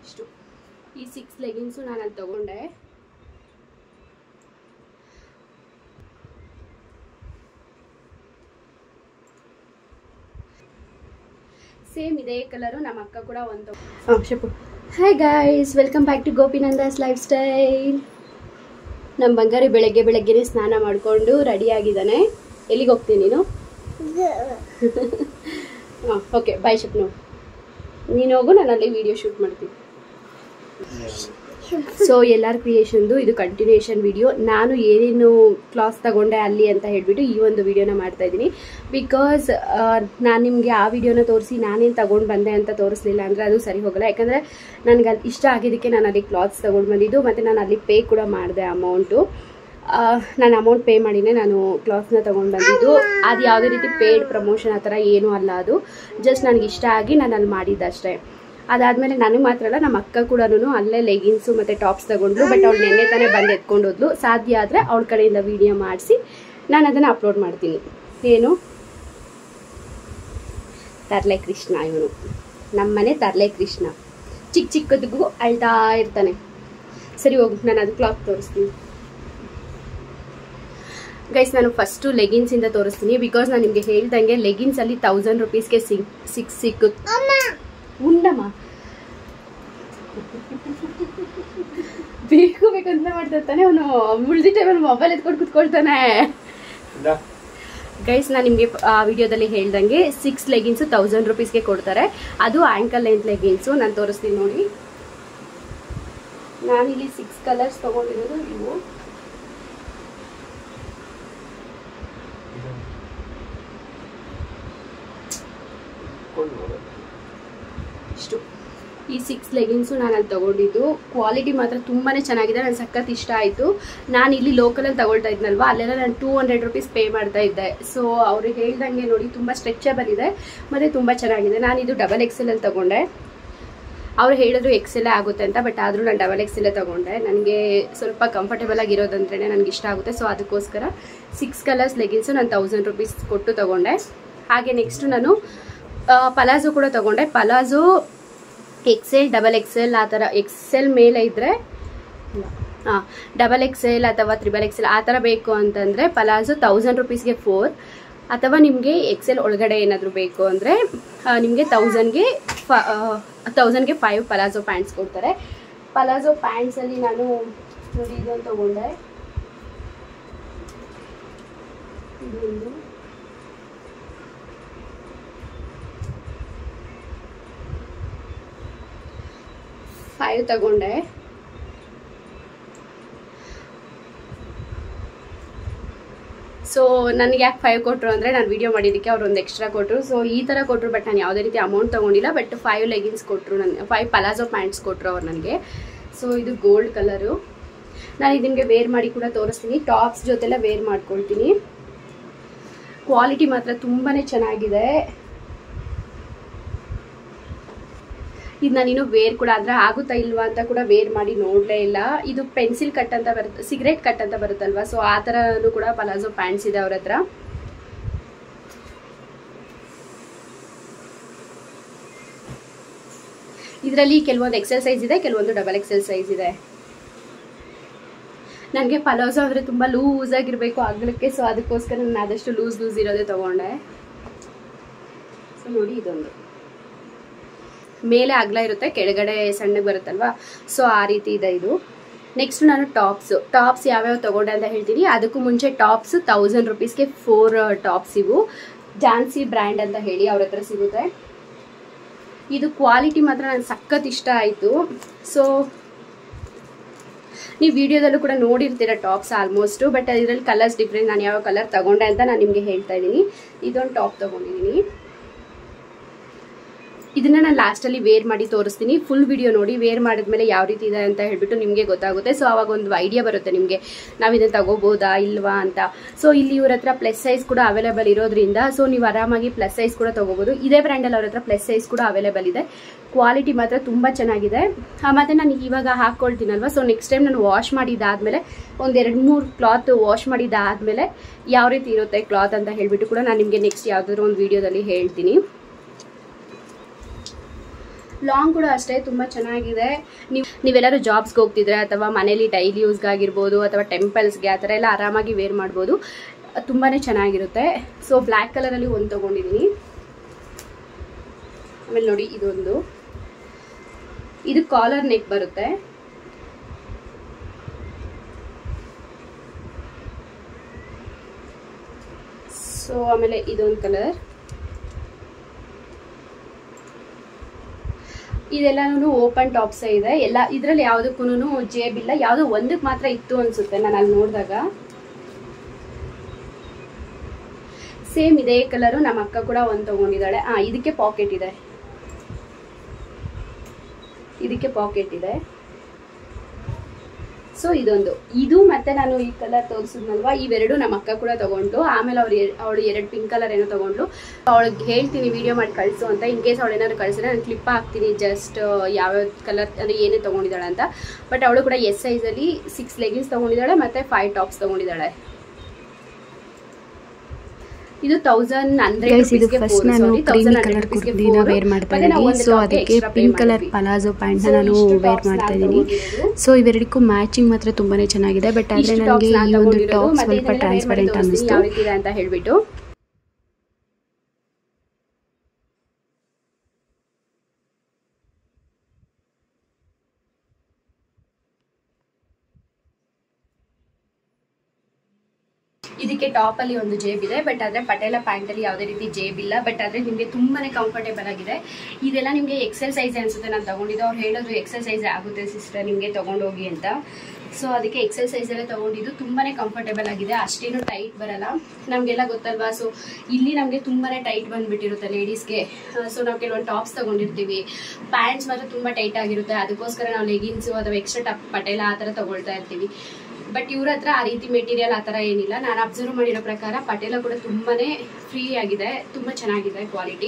ಇಷ್ಟು ಈ six leggings ನಾನು ಅಲ್ಲಿ ತಗೊಂಡೆ ಸೇಮ್ ಇದೇ ಕಲರು ನಮ್ಮ ಅಕ್ಕ ಕೂಡ ಒಂದು ಹಾಂ ಶಪು hi guys welcome back to ಗೋಪಿನಂದಾಸ್ ಲೈಫ್ ಸ್ಟೈಲ್ ನಮ್ಮ ಬಂಗಾರಿ ಬೆಳಗ್ಗೆ ಬೆಳಗ್ಗೆನೇ ಸ್ನಾನ ಮಾಡಿಕೊಂಡು ರೆಡಿ ಆಗಿದ್ದಾನೆ ಎಲ್ಲಿಗೆ ಹೋಗ್ತೀನಿ ನೀನು ಹಾಂ ಓಕೆ ಬಾಯ್ ಶಪ್ನು ನೀನು ಹೋಗು ನಾನು ಅಲ್ಲಿ ವಿಡಿಯೋ ಶೂಟ್ ಮಾಡ್ತೀನಿ ಸೊ ಎಲ್ಲರ ಕ್ರಿಯೇಷನ್ದು ಇದು ಕಂಟಿನ್ಯೂಷನ್ ವಿಡಿಯೋ ನಾನು ಏನೇನು ಕ್ಲಾಸ್ ತಗೊಂಡೆ ಅಲ್ಲಿ ಅಂತ ಹೇಳ್ಬಿಟ್ಟು ಈ ಒಂದು ವಿಡಿಯೋನ ಮಾಡ್ತಾ ಇದ್ದೀನಿ ಬಿಕಾಸ್ ನಾನು ನಿಮಗೆ ಆ ವಿಡಿಯೋನ ತೋರಿಸಿ ನಾನೇನು ತಗೊಂಡು ಬಂದೆ ಅಂತ ತೋರಿಸ್ಲಿಲ್ಲ ಅಂದರೆ ಅದು ಸರಿ ಹೋಗಲ್ಲ ಯಾಕಂದರೆ ನನಗೆ ಅದು ಇಷ್ಟ ಆಗಿದ್ದಕ್ಕೆ ನಾನು ಅಲ್ಲಿ ಕ್ಲಾತ್ಸ್ ತಗೊಂಡು ಬಂದಿದ್ದು ಮತ್ತು ನಾನು ಅಲ್ಲಿ ಪೇ ಕೂಡ ಮಾಡಿದೆ ಅಮೌಂಟು ನಾನು ಅಮೌಂಟ್ ಪೇ ಮಾಡಿನೇ ನಾನು ಕ್ಲಾತ್ಸ್ನ ತೊಗೊಂಡು ಬಂದಿದ್ದು ಅದು ಯಾವುದೇ ರೀತಿ ಪೇಡ್ ಪ್ರಮೋಷನ್ ಆ ಥರ ಏನೂ ಅಲ್ಲ ಅದು ಜಸ್ಟ್ ನನಗೆ ಇಷ್ಟ ಆಗಿ ನಾನು ಅಲ್ಲಿ ಮಾಡಿದ್ದೆ ಅಷ್ಟೇ ಅದಾದಮೇಲೆ ನನಗೆ ಮಾತ್ರ ಅಲ್ಲ ನಮ್ಮ ಅಕ್ಕ ಕೂಡ ಅಲ್ಲೇ ಲೆಗಿನ್ಸು ಮತ್ತು ಟಾಪ್ಸ್ ತಗೊಂಡ್ಲು ಬಟ್ ಅವಳು ನೆನ್ನೆ ತಾನೇ ಬಂದು ಎತ್ಕೊಂಡು ಹೋದ್ಲು ಸಾಧ್ಯ ಆದರೆ ಅವಳ ಕಡೆಯಿಂದ ವಿಡಿಯೋ ಮಾಡಿಸಿ ನಾನು ಅದನ್ನು ಅಪ್ಲೋಡ್ ಮಾಡ್ತೀನಿ ಏನು ತರ್ಲೆ ಕೃಷ್ಣ ಇವನು ನಮ್ಮನೆ ತರ್ಲೆ ಕೃಷ್ಣ ಚಿಕ್ಕ ಚಿಕ್ಕದಿಗೂ ಅಳ್ತಾ ಇರ್ತಾನೆ ಸರಿ ಹೋಗು ನಾನು ಅದು ಕ್ಲಾತ್ ತೋರಿಸ್ತೀನಿ ಗೈಸ್ ನಾನು ಫಸ್ಟು ಲೆಗಿನ್ಸಿಂದ ತೋರಿಸ್ತೀನಿ ಬಿಕಾಸ್ ನಾನು ನಿಮಗೆ ಹೇಳ್ದಂಗೆ ಲೆಗಿನ್ಸಲ್ಲಿ ತೌಸಂಡ್ ರುಪೀಸ್ಗೆ ಸಿಕ್ ಸಿಕ್ಸ್ ಸಿಕ್ಕುತ್ತೆ ಉಂಡಮ್ಮ ಬೇಕು ಬೇಕಂತ ಮಾಡ್ತಿರ್ತಾನೆ ಅವನು ಮುಳ್ದಿ ಟೈಮಲ್ಲಿ ಮೊಬೈಲ್ ಎತ್ಕೊಂಡು ಕುತ್ಕೊಳ್ತಾನೆ ಗೈಸ್ ನಾನು ನಿಮಗೆ ಆ ವಿಡಿಯೋದಲ್ಲಿ ಹೇಳ್ದಂಗೆ ಸಿಕ್ಸ್ ಲೆಗಿನ್ಸು ತೌಸಂಡ್ ರುಪೀಸ್ಗೆ ಕೊಡ್ತಾರೆ ಅದು ಆ್ಯಂಕಲ್ ಲೆಂತ್ ಲೆಗಿನ್ಸು ನಾನು ತೋರಿಸ್ತೀನಿ ನೋಡಿ ನಾನಿಲ್ಲಿ ಸಿಕ್ಸ್ ಕಲರ್ಸ್ ತೊಗೊಂಡಿರೋದು ಇವು ಇಷ್ಟು ಈ ಸಿಕ್ಸ್ ಲೆಗಿನ್ಸು ನಾನು ಅಲ್ಲಿ ತಗೊಂಡಿದ್ದು ಕ್ವಾಲಿಟಿ ಮಾತ್ರ ತುಂಬಾ ಚೆನ್ನಾಗಿದೆ ನನಗೆ ಸಖತ್ ಇಷ್ಟ ಆಯಿತು ನಾನು ಇಲ್ಲಿ ಲೋಕಲಲ್ಲಿ ತಗೊಳ್ತಾ ಇದ್ನಲ್ವಾ ಅಲ್ಲೆಲ್ಲ ನಾನು ಟೂ ಹಂಡ್ರೆಡ್ ರುಪೀಸ್ ಪೇ ಮಾಡ್ತಾ ಇದ್ದೆ ಸೊ ಅವರು ಹೇಳ್ದಂಗೆ ನೋಡಿ ತುಂಬ ಸ್ಟ್ರೆಚಬಲ್ ಇದೆ ಮತ್ತು ತುಂಬ ಚೆನ್ನಾಗಿದೆ ನಾನು ಇದು ಡಬಲ್ ಎಕ್ಸೆಲಲ್ಲಿ ತಗೊಂಡೆ ಅವ್ರು ಹೇಳಿದ್ರು ಎಕ್ಸೆಲ್ಲೇ ಆಗುತ್ತೆ ಅಂತ ಬಟ್ ಆದರೂ ನಾನು ಡಬಲ್ ಎಕ್ಸೆಲ್ಲೇ ತಗೊಂಡೆ ನನಗೆ ಸ್ವಲ್ಪ ಕಂಫರ್ಟೇಬಲ್ ಆಗಿರೋದಂದ್ರೆ ನನಗೆ ಇಷ್ಟ ಆಗುತ್ತೆ ಸೊ ಅದಕ್ಕೋಸ್ಕರ ಸಿಕ್ಸ್ ಕಲರ್ಸ್ ಲೆಗಿನ್ಸು ನಾನು ತೌಸಂಡ್ ರುಪೀಸ್ ಕೊಟ್ಟು ತಗೊಂಡೆ ಹಾಗೆ ನೆಕ್ಸ್ಟು ನಾನು ಪಲಾಜೋ ಕೂಡ ತಗೊಂಡೆ ಪಲಾಜೋ ಎಕ್ಸೆಲ್ ಡಬಲ್ ಎಕ್ಸೆಲ್ ಆ ಥರ ಎಕ್ಸೆಲ್ ಮೇಲೆ ಇದ್ದರೆ ಹಾಂ ಡಬಲ್ ಎಕ್ಸೆಲ್ ಅಥವಾ ತ್ರಿಬಲ್ ಎಕ್ಸೆಲ್ ಆ ಥರ ಬೇಕು ಅಂತಂದರೆ ಪಲಾಜೋ ತೌಸಂಡ್ ರುಪೀಸ್ಗೆ ಫೋರ್ ಅಥವಾ ನಿಮಗೆ ಎಕ್ಸೆಲ್ ಒಳಗಡೆ ಏನಾದರೂ ಬೇಕು ಅಂದರೆ ನಿಮಗೆ ತೌಸಂಡ್ಗೆ ಫ ತೌಸಂಡ್ಗೆ ಫೈವ್ ಪಲಾಜೋ ಪ್ಯಾಂಟ್ಸ್ ಕೊಡ್ತಾರೆ ಪಲಾಜೋ ಪ್ಯಾಂಟ್ಸಲ್ಲಿ ನಾನು ನೋಡಿ ಇದೊಂದು ತೊಗೊಂಡೆ ಇದೊಂದು ಫೈವ್ ತಗೊಂಡೆ ಸೊ ನನಗೆ ಯಾಕೆ ಫೈವ್ ಕೊಟ್ಟರು ಅಂದರೆ ನಾನು ವಿಡಿಯೋ ಮಾಡಿದ್ದಕ್ಕೆ ಅವ್ರು ಒಂದು ಎಕ್ಸ್ಟ್ರಾ ಕೊಟ್ಟರು ಸೊ ಈ ಥರ ಕೊಟ್ಟರು ಬಟ್ ನಾನು ಯಾವುದೇ ರೀತಿ ಅಮೌಂಟ್ ತೊಗೊಂಡಿಲ್ಲ ಬಟ್ ಫೈವ್ ಲೆಗಿನ್ಸ್ ಕೊಟ್ಟರು ನನಗೆ ಫೈವ್ ಪಲಾಜೋ ಪ್ಯಾಂಟ್ಸ್ ಕೊಟ್ಟರು ಅವ್ರು ನನಗೆ ಸೊ ಇದು ಗೋಲ್ಡ್ ಕಲರು ನಾನು ಇದಕ್ಕೆ ವೇರ್ ಮಾಡಿ ಕೂಡ ತೋರಿಸ್ತೀನಿ ಟಾಪ್ಸ್ ಜೊತೆಲ್ಲ ವೇರ್ ಮಾಡ್ಕೊಳ್ತೀನಿ ಕ್ವಾಲಿಟಿ ಮಾತ್ರ ತುಂಬಾ ಚೆನ್ನಾಗಿದೆ ಇದು ನಾನಿನ್ನು ವೇರ್ ಕೂಡ ಅಂದರೆ ಆಗುತ್ತಾ ಇಲ್ವಾ ಅಂತ ಕೂಡ ವೇರ್ ಮಾಡಿ ನೋಡಲೇ ಇಲ್ಲ ಇದು ಪೆನ್ಸಿಲ್ ಕಟ್ ಅಂತ ಬರುತ್ತೆ ಸಿಗರೇಟ್ ಕಟ್ ಅಂತ ಬರುತ್ತಲ್ವಾ ಸೊ ಆ ಥರನೂ ಕೂಡ ಪಲಾಜೋ ಪ್ಯಾಂಟ್ಸ್ ಇದೆ ಅವ್ರ ಹತ್ರ ಇದರಲ್ಲಿ ಕೆಲವೊಂದು ಎಕ್ಸೆಲ್ ಸೈಜ್ ಇದೆ ಕೆಲವೊಂದು ಡಬಲ್ ಎಕ್ಸೆಲ್ ಸೈಜ್ ಇದೆ ನನಗೆ ಪಲಾಜೋ ಅಂದರೆ ತುಂಬ ಲೂಸ್ ಆಗಿರಬೇಕು ಅಗಲಕ್ಕೆ ಸೊ ಅದಕ್ಕೋಸ್ಕರ ನಾನು ಆದಷ್ಟು ಲೂಸ್ ಲೂಸ್ ಇರೋದೇ ತೊಗೊಂಡೆ ಸೊ ನೋಡಿ ಇದೊಂದು ಮೇಲೆ ಅಗಲ ಇರುತ್ತೆ ಕೆಳಗಡೆ ಸಣ್ಣಗೆ ಬರುತ್ತಲ್ವಾ ಸೊ ಆ ರೀತಿ ಇದೆ ಇದು ನೆಕ್ಸ್ಟ್ ನಾನು ಟಾಪ್ಸು ಟಾಪ್ಸ್ ಯಾವ್ಯಾವ ತೊಗೊಂಡೆ ಅಂತ ಹೇಳ್ತೀನಿ ಅದಕ್ಕೂ ಮುಂಚೆ ಟಾಪ್ಸ್ ತೌಸಂಡ್ ರುಪೀಸ್ಗೆ ಫೋರ್ ಟಾಪ್ಸ್ ಇವು ಜಾನ್ಸಿ ಬ್ರ್ಯಾಂಡ್ ಅಂತ ಹೇಳಿ ಅವ್ರ ಹತ್ರ ಸಿಗುತ್ತೆ ಇದು ಕ್ವಾಲಿಟಿ ಮಾತ್ರ ನನಗೆ ಸಖತ್ ಇಷ್ಟ ಆಯಿತು ಸೊ ನೀವು ವಿಡಿಯೋದಲ್ಲೂ ಕೂಡ ನೋಡಿರ್ತೀರ ಟಾಪ್ಸ್ ಆಲ್ಮೋಸ್ಟು ಬಟ್ ಇದರಲ್ಲಿ ಕಲರ್ಸ್ ಡಿಫ್ರೆಂಟ್ ನಾನು ಯಾವ ಕಲರ್ ತಗೊಂಡೆ ಅಂತ ನಾನು ನಿಮಗೆ ಹೇಳ್ತಾ ಇದ್ದೀನಿ ಇದೊಂದು ಟಾಪ್ ತೊಗೊಂಡಿದ್ದೀನಿ ಇದನ್ನ ನಾನು ಲಾಸ್ಟಲ್ಲಿ ವೇರ್ ಮಾಡಿ ತೋರಿಸ್ತೀನಿ ಫುಲ್ ವಿಡಿಯೋ ನೋಡಿ ವೇರ್ ಮಾಡಿದ್ಮೇಲೆ ಯಾವ ರೀತಿ ಇದೆ ಅಂತ ಹೇಳ್ಬಿಟ್ಟು ನಿಮಗೆ ಗೊತ್ತಾಗುತ್ತೆ ಸೊ ಅವಾಗ ಒಂದು ಐಡಿಯಾ ಬರುತ್ತೆ ನಿಮಗೆ ನಾವು ಇದನ್ನು ತಗೋಬೋದಾ ಇಲ್ವಾ ಅಂತ ಸೊ ಇಲ್ಲಿ ಇವ್ರ ಹತ್ರ ಪ್ಲಸ್ ಸೈಜ್ ಕೂಡ ಅವೈಲೇಬಲ್ ಇರೋದ್ರಿಂದ ಸೊ ನೀವು ಆರಾಮಾಗಿ ಪ್ಲಸ್ ಸೈಜ್ ಕೂಡ ತಗೋಬೋದು ಇದೇ ಬ್ರ್ಯಾಂಡಲ್ಲಿ ಅವ್ರ ಹತ್ರ ಪ್ಲಸ್ ಸೈಜ್ ಕೂಡ ಅವೈಲೇಬಲ್ ಇದೆ ಕ್ವಾಲಿಟಿ ಮಾತ್ರ ತುಂಬ ಚೆನ್ನಾಗಿದೆ ಮತ್ತು ನಾನು ಇವಾಗ ಹಾಕ್ಕೊಳ್ತೀನಲ್ವ ಸೊ ನೆಕ್ಸ್ಟ್ ಟೈಮ್ ನಾನು ವಾಶ್ ಮಾಡಿದ್ದಾದಮೇಲೆ ಒಂದು ಎರಡು ಮೂರು ಕ್ಲಾತ್ ವಾಶ್ ಮಾಡಿದ್ದಾದಮೇಲೆ ಯಾವ ರೀತಿ ಇರುತ್ತೆ ಕ್ಲಾತ್ ಅಂತ ಹೇಳ್ಬಿಟ್ಟು ಕೂಡ ನಾನು ನಿಮಗೆ ನೆಕ್ಸ್ಟ್ ಯಾವುದಾದ್ರೂ ಒಂದು ವಿಡಿಯೋದಲ್ಲಿ ಹೇಳ್ತೀನಿ ಲಾಂಗ್ ಕೂಡ ಅಷ್ಟೇ ತುಂಬ ಚೆನ್ನಾಗಿದೆ ನೀವು ನೀವೆಲ್ಲರೂ ಜಾಬ್ಸ್ಗೆ ಹೋಗ್ತಿದ್ರೆ ಅಥವಾ ಮನೇಲಿ ಡೈಲಿ ಯೂಸ್ಗಾಗಿರ್ಬೋದು ಅಥವಾ ಟೆಂಪಲ್ಸ್ಗೆ ಆ ಥರ ಎಲ್ಲ ಆರಾಮಾಗಿ ವೇರ್ ಮಾಡ್ಬೋದು ತುಂಬಾ ಚೆನ್ನಾಗಿರುತ್ತೆ ಸೊ ಬ್ಲ್ಯಾಕ್ ಕಲರಲ್ಲಿ ಒಂದು ತೊಗೊಂಡಿದ್ದೀನಿ ಆಮೇಲೆ ನೋಡಿ ಇದೊಂದು ಇದು ಕಾಲರ್ ನೆಕ್ ಬರುತ್ತೆ ಸೊ ಆಮೇಲೆ ಇದೊಂದು ಕಲರ್ ಇದೆಲ್ಲನೂ ಓಪನ್ ಟಾಪ್ಸೇ ಇದೆ ಎಲ್ಲ ಇದರಲ್ಲಿ ಯಾವುದಕ್ಕೂ ಜೇಬ್ ಇಲ್ಲ ಯಾವುದೋ ಒಂದಕ್ಕೆ ಮಾತ್ರ ಇತ್ತು ಅನ್ಸುತ್ತೆ ನಾನು ಅಲ್ಲಿ ನೋಡಿದಾಗ ಸೇಮ್ ಇದೇ ಕಲರು ನಮ್ಮ ಅಕ್ಕ ಕೂಡ ಒಂದು ತಗೊಂಡಿದ್ದಾಳೆ ಆ ಇದಕ್ಕೆ ಪಾಕೆಟ್ ಇದೆ ಇದಕ್ಕೆ ಪಾಕೆಟ್ ಇದೆ ಸೊ ಇದೊಂದು ಇದು ಮತ್ತೆ ನಾನು ಈ ಕಲರ್ ತೋರಿಸಿದ್ನಲ್ವಾ ಇವೆರಡು ನಮ್ಮ ಅಕ್ಕ ಕೂಡ ತಗೊಂಡು ಆಮೇಲೆ ಅವ್ರು ಅವಳು ಎರಡು ಪಿಂಕ್ ಕಲರ್ ಏನೋ ತಗೊಂಡು ಅವಳಿಗೆ ಹೇಳ್ತೀನಿ ವಿಡಿಯೋ ಮಾಡಿ ಕಳಿಸು ಅಂತ ಇನ್ ಕೇಸ್ ಅವಳು ಏನಾದ್ರು ಕಳಿಸಿದ್ರೆ ನಾನು ಕ್ಲಿಪ್ ಹಾಕ್ತೀನಿ ಜಸ್ಟ್ ಯಾವ್ಯಾವ ಕಲರ್ ಅಂದರೆ ಏನೇ ತೊಗೊಂಡಿದ್ದಾಳೆ ಅಂತ ಬಟ್ ಅವಳು ಕೂಡ ಎಸ್ ಸೈಜಲ್ಲಿ ಸಿಕ್ಸ್ ಲೆಗಿನ್ಸ್ ತೊಗೊಂಡಿದ್ದಾಳೆ ಮತ್ತು ಫೈವ್ ಟಾಪ್ಸ್ ತೊಗೊಂಡಿದ್ದಾಳೆ ಇದು ತೌಸಂಡ್ ಗೈಸ್ ಇದು ಫಸ್ಟ್ ನಾನು ಕ್ರೀಮಿ ಕಲರ್ ಕುರ್ತಿನ ವೇರ್ ಮಾಡ್ತಾ ಇದ್ದೀನಿ ಸೊ ಅದಕ್ಕೆ ಪಿಂಕ್ ಕಲರ್ ಪಲಾಜೋ ಪ್ಯಾಂಟ್ನ ನಾನು ವೇರ್ ಮಾಡ್ತಾ ಇದ್ದೀನಿ ಸೊ ಇವೆರಡಕ್ಕೂ ಮ್ಯಾಚಿಂಗ್ ಮಾತ್ರ ತುಂಬಾನೇ ಚೆನ್ನಾಗಿದೆ ಬಟ್ ಆದರೆ ನನಗೆ ಈ ಒಂದು ಟಾಪ್ ಸ್ವಲ್ಪ ಟ್ರಾನ್ಸ್ಪರೆಂಟ್ ಅನ್ನಿಸ್ತು ಯಾವ ರೀತಿ ಇದೆ ಅಂತ ಹೇಳ್ಬಿಟ್ಟು ಇದಕ್ಕೆ ಟಾಪ್ ಅಲ್ಲಿ ಒಂದು ಜೇಬ್ ಇದೆ ಬಟ್ ಆದ್ರೆ ಪಟೇಲ ಪ್ಯಾಂಟ್ ಅಲ್ಲಿ ಯಾವುದೇ ರೀತಿ ಜೇಬ್ ಇಲ್ಲ ಬಟ್ ಆದ್ರೆ ನಿಮಗೆ ತುಂಬಾನೇ ಕಂಫರ್ಟೇಬಲ್ ಆಗಿದೆ ಇದೆಲ್ಲ ನಿಮಗೆ ಎಕ್ಸೆಲ್ ಸೈಜ್ ಅನ್ಸುತ್ತೆ ನಾನು ತಗೊಂಡಿದ್ದು ಅವ್ರು ಹೇಳಿದ್ರು ಎಕ್ಸೆಲ್ ಸೈಜ್ ಆಗುತ್ತೆ ಸಿಸ್ಟರ್ ನಿಮಗೆ ತಗೊಂಡೋಗಿ ಅಂತ ಸೊ ಅದಕ್ಕೆ ಎಕ್ಸೆಲ್ ಸೈಜಲ್ಲೇ ತೊಗೊಂಡಿದ್ದು ತುಂಬಾನೇ ಕಂಫರ್ಟೇಬಲ್ ಆಗಿದೆ ಅಷ್ಟೇನು ಟೈಟ್ ಬರಲ್ಲ ನಮಗೆಲ್ಲ ಗೊತ್ತಲ್ವಾ ಸೊ ಇಲ್ಲಿ ನಮಗೆ ತುಂಬಾನೇ ಟೈಟ್ ಬಂದ್ಬಿಟ್ಟಿರುತ್ತೆ ಲೇಡೀಸ್ಗೆ ಸೊ ನಾವು ಕೆಲವೊಂದು ಟಾಪ್ಸ್ ತಗೊಂಡಿರ್ತೀವಿ ಪ್ಯಾಂಟ್ಸ್ ಮಾತ್ರ ತುಂಬ ಟೈಟ್ ಆಗಿರುತ್ತೆ ಅದಕ್ಕೋಸ್ಕರ ನಾವು ಲೆಗಿನ್ಸು ಅಥವಾ ಎಕ್ಸ್ಟ್ರಾ ಟಪ್ ಪಟೇಲ ಆ ಥರ ತಗೊಳ್ತಾ ಇರ್ತೀವಿ ಬಟ್ ಇವ್ರ ಹತ್ರ ಆ ರೀತಿ ಮೆಟೀರಿಯಲ್ ಆ ಥರ ಏನಿಲ್ಲ ನಾನು ಅಬ್ಸರ್ವ್ ಮಾಡಿರೋ ಪ್ರಕಾರ ಪಟೇಲ ಕೂಡ ತುಂಬಾನೇ ಫ್ರೀ ಆಗಿದೆ ತುಂಬ ಚೆನ್ನಾಗಿದೆ ಕ್ವಾಲಿಟಿ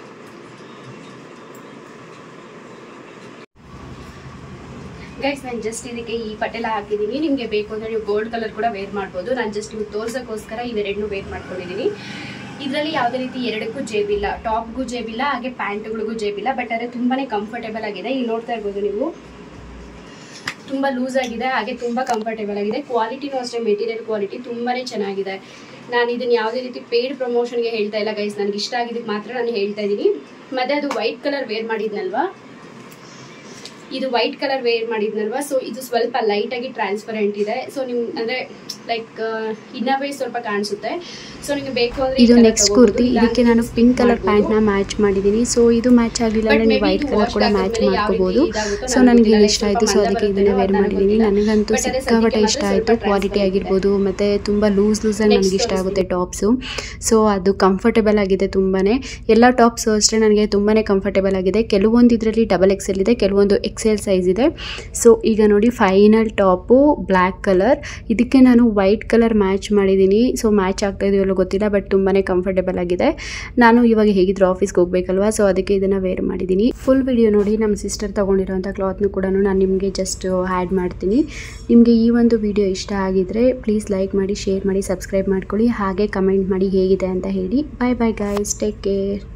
ಗೈಸ್ ನಾನು ಜಸ್ಟ್ ಇದಕ್ಕೆ ಈ ಪಟೇಲ ಹಾಕಿದ್ದೀನಿ ನಿಮಗೆ ಬೇಕು ಅಂದರೆ ನೀವು ಗೋಲ್ಡ್ ಕಲರ್ ಕೂಡ ವೇರ್ ಮಾಡ್ಬೋದು ನಾನು ಜಸ್ಟ್ ನಿಮ್ಗೆ ತೋರ್ಸೋಕ್ಕೋಸ್ಕರ ಇವೆರಡನ್ನೂ ವೇರ್ ಮಾಡ್ಕೊಂಡಿದ್ದೀನಿ ಇದರಲ್ಲಿ ಯಾವುದೇ ರೀತಿ ಎರಡಕ್ಕೂ ಜೇಬಿಲ್ಲ ಟಾಪ್ಗೂ ಜೇಬಿಲ್ಲ ಹಾಗೆ ಪ್ಯಾಂಟ್ಗಳಿಗೂ ಜೇಬಿಲ್ಲ ಬಟ್ ಆದರೆ ತುಂಬಾನೇ ಕಂಫರ್ಟೇಬಲ್ ಆಗಿದೆ ಇಲ್ಲಿ ನೋಡ್ತಾ ಇರ್ಬೋದು ನೀವು ತುಂಬ ಲೂಸ್ ಆಗಿದೆ ಹಾಗೆ ತುಂಬ ಕಂಫರ್ಟೇಬಲ್ ಆಗಿದೆ ಕ್ವಾಲಿಟಿನೂ ಅಷ್ಟೇ ಮೆಟೀರಿಯಲ್ ಕ್ವಾಲಿಟಿ ತುಂಬಾನೇ ಚೆನ್ನಾಗಿದೆ ನಾನು ಇದನ್ನ ಯಾವುದೇ ರೀತಿ ಪೇಯ್ಡ್ ಪ್ರಮೋಷನ್ಗೆ ಹೇಳ್ತಾ ಇಲ್ಲ ಗೈಸ್ ನನಗೆ ಇಷ್ಟ ಆಗಿದ್ದಕ್ಕೆ ಮಾತ್ರ ನಾನು ಹೇಳ್ತಾ ಇದ್ದೀನಿ ಮತ್ತೆ ಅದು ವೈಟ್ ಕಲರ್ ವೇರ್ ಮಾಡಿದ್ನಲ್ವಾ ಇದು ವೈಟ್ ಕಲರ್ ವೇರ್ ಮಾಡಿದ್ನಲ್ವಾ ಸೊ ಇದು ಸ್ವಲ್ಪ ಲೈಟ್ ಆಗಿ ಟ್ರಾನ್ಸ್ಪರೆಂಟ್ ಇದೆ ಸೊ ನಿಮ್ ಅಂದ್ರೆ ಲೈಕ್ ಇನ್ನವೇ ಸ್ವಲ್ಪ ಕಾಣಿಸುತ್ತೆ ಸೊ ನಿಮ್ಗೆ ಬೇಕು ಅಂದ್ರೆ ಈ ಇದು ತರ ನೆಕ್ಸ್ಟ್ ತಗೋಬೋದು. ಕುರ್ತಿ ಇಲ್ಲ ಇದಕ್ಕೆ ಅಂದ್ರೆ ನಾನು skip ಪಿಂಕ್ ಕಲರ್ ಮಾಡ್ಬೋದು. ಪ್ಯಾಂಟ್ನ ಮ್ಯಾಚ್ ಮಾಡಿದ್ದೀನಿ ಸೊ ಇದು ಮ್ಯಾಚ್ ಆಗಲಿಲ್ಲ But ಅಂದರೆ ನೀವು maybe ವೈಟ್ ಇದು ಕಲರ್ wash ಕೂಡ ಆದ್ಮೇಲೆ ಮ್ಯಾಚ್ ಯಾವ ರೀತಿ ಮಾಡ್ಕೋಬೋದು ಇದಾಗುತ್ತೋ ಸೊ ನನಗೆ ನನಗೆ ಗೊತ್ತಿಲ್ಲ. ಇಷ್ಟ ಸ್ವಲ್ಪ ಆಯಿತು ಸೊ ಮಂದ ಅದಕ್ಕೆ ಬರುತ್ತೆ ಇದನ್ನ ವೇರ್ ಅಂತ ಮಾಡಿದ್ದೀನಿ ಗೊತ್ತಿಲ್ಲ. ನನಗಂತೂ But ಅದೇ ಸಿಕ್ಕಾಪಟ್ಟೆ ಸದ್ಯಕ್ಕೆ ಇಷ್ಟ ಮಾತ್ರ ಆಯಿತು ಸ್ವಲ್ಪ ಕ್ವಾಲಿಟಿ transparent ಆಗಿರ್ಬೋದು ಮತ್ತು ತುಂಬ ಲೂಸ್ ಲೂಸಲ್ಲಿ Next ನನಗೆ ಇಷ್ಟ ಆಗುತ್ತೆ ತೋರಿಸ್ತೀನಿ. ಟಾಪ್ಸು ಸೊ ಅದು ಕಂಫರ್ಟೇಬಲ್ ಆಗಿದೆ ತುಂಬಾ ಎಲ್ಲ ಟಾಪ್ಸು ಅಷ್ಟೇ ನನಗೆ ತುಂಬಾ ಕಂಫರ್ಟೇಬಲ್ ಆಗಿದೆ ಕೆಲವೊಂದು ಇದರಲ್ಲಿ ಡಬಲ್ ಎಕ್ಸೆಲ್ ಇದೆ ಕೆಲವೊಂದು ಎಕ್ಸೆಲ್ ಸೈಜ್ ಇದೆ ಸೊ ಈಗ ನೋಡಿ ಫೈನಲ್ ಟಾಪು ಬ್ಲ್ಯಾಕ್ ಕಲರ್ ಇದಕ್ಕೆ ನಾನು ವೈಟ್ ಕಲರ್ ಮ್ಯಾಚ್ ಮಾಡಿದ್ದೀನಿ ಸೊ ಮ್ಯಾಚ್ ಆಗ್ತಾ ಇದೆಯಲ್ಲ ಗೊತ್ತಿಲ್ಲ ಬಟ್ ತುಂಬಾ ಕಂಫರ್ಟೇಬಲ್ ಆಗಿದೆ ನಾನು ಇವಾಗ ಹೇಗಿದ್ರು ಆಫೀಸ್ಗೆ ಹೋಗ್ಬೇಕಲ್ವಾ ಸೊ ಅದಕ್ಕೆ ಇದನ್ನು ವೇರ್ ಮಾಡಿದ್ದೀನಿ ಫುಲ್ ವಿಡಿಯೋ ನೋಡಿ ನಮ್ಮ ಸಿಸ್ಟರ್ ತೊಗೊಂಡಿರೋಂಥ ಕ್ಲಾತ್ನು ಕೂಡ ನಾನು ನಿಮಗೆ ಜಸ್ಟ್ ಆ್ಯಡ್ ಮಾಡ್ತೀನಿ ನಿಮಗೆ ಈ ಒಂದು ವಿಡಿಯೋ ಇಷ್ಟ ಆಗಿದ್ರೆ ಪ್ಲೀಸ್ ಲೈಕ್ ಮಾಡಿ ಶೇರ್ ಮಾಡಿ ಸಬ್ಸ್ಕ್ರೈಬ್ ಮಾಡ್ಕೊಳ್ಳಿ ಹಾಗೆ ಕಮೆಂಟ್ ಮಾಡಿ ಹೇಗಿದೆ ಅಂತ ಹೇಳಿ bye bye guys take care